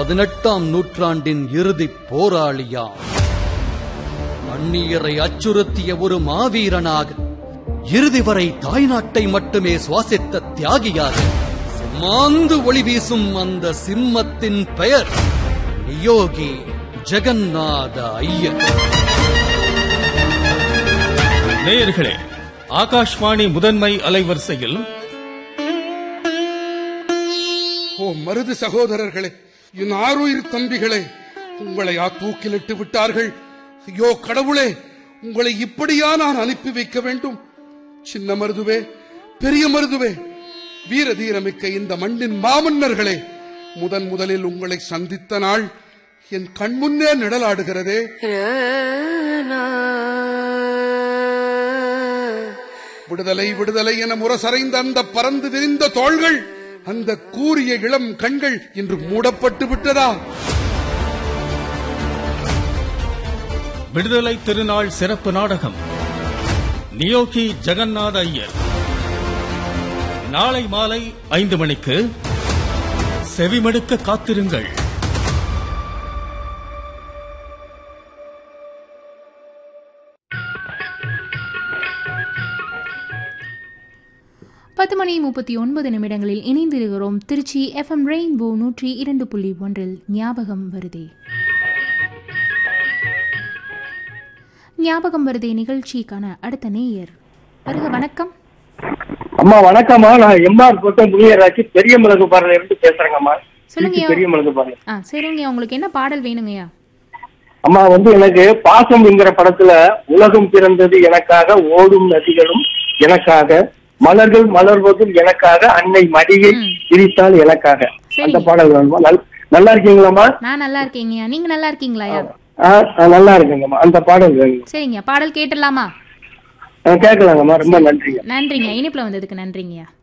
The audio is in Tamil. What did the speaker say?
பதினெட்டாம் நூற்றாண்டின் இறுதிப் போராளியாம் அந்நியரை அச்சுறுத்திய ஒரு மாவீரனாக இறுதி வரை தாய்நாட்டை மட்டுமே சுவாசித்த தியாகியாக மாந்து ஒளி வீசும் அந்த சிம்மத்தின் பெயர் நியோகி ஜெகநாத ஐயர் நேயர்களே ஆகாஷ்வாணி முதன்மை அலைவரிசையில் ஓ மருது சகோதரர்களே என் ஆருயிர் தம்பிகளே உங்களை ஆ தூக்கிலிட்டு விட்டார்கள் ஐயோ கடவுளே உங்களை இப்படியா நான் அனுப்பி வைக்க வேண்டும் சின்ன மருதுவே பெரிய மருதுவே வீர தீரமிக்க இந்த மண்ணின் மாமன்னர்களே முதன் முதலில் உங்களை சந்தித்த நாள் என் கண்முன்னே நிழலாடுகிறதே விடுதலை விடுதலை என முரசறைந்த அந்த பறந்து விரிந்த தோள்கள் அந்த கூரிய இளம் கண்கள் இன்று மூடப்பட்டு விட்டதா விடுதலை திருநாள் சிறப்பு நாடகம் நியோகி ஜெகநாத ஐயர் நாளை மாலை ஐந்து மணிக்கு செவிமடுக்க காத்திருங்கள் பத்து மணி முப்பத்தி ஒன்பது நிமிடங்களில் இணைந்திருக்கிறோம் திருச்சி எஃப்எம் ரெயின்போ நூற்றி இரண்டு புள்ளி ஒன்றில் ஞாபகம் வருதே ஞாபகம் வருதே நிகழ்ச்சிக்கான அடுத்த நேயர் வருக வணக்கம் அம்மா வணக்கம்மா நான் எம்ஆர் கோட்டம் முனியராட்சி பெரிய மிளகு பாறையில இருந்து பேசுறேங்கம்மா சொல்லுங்கய்யா. திருச்சி பெரிய மிளகு பாறை ஆ சரிங்க உங்களுக்கு என்ன பாடல் வேணுங்கய்யா அம்மா வந்து எனக்கு பாசம் என்கிற படத்துல உலகம் பிறந்தது எனக்காக ஓடும் நதிகளும் எனக்காக மலர்கள் மலர்வதும் எனக்காக அன்னை மடியை ம். பிரித்தால் எனக்காக சரி. அந்த பாடல் வேணுமா நல்- நல்லா இருக்கீங்களாம்மா நான் நல்லா இருக்கேங்கய்யா நீங்க நல்லா இருக்கீங்களாயா ஆ, ஆ, நல்லா இருக்குங்கம்மா அந்த பாடல் வேணும் சரிங்க பாடல் கேட்டுடலாமா ஆ, கேட்கலாங்கம்மா ரொம்ப நன்றிங்க நன்றிங்க இனிப்புல வந்ததுக்கு நன்றிங்கய்யா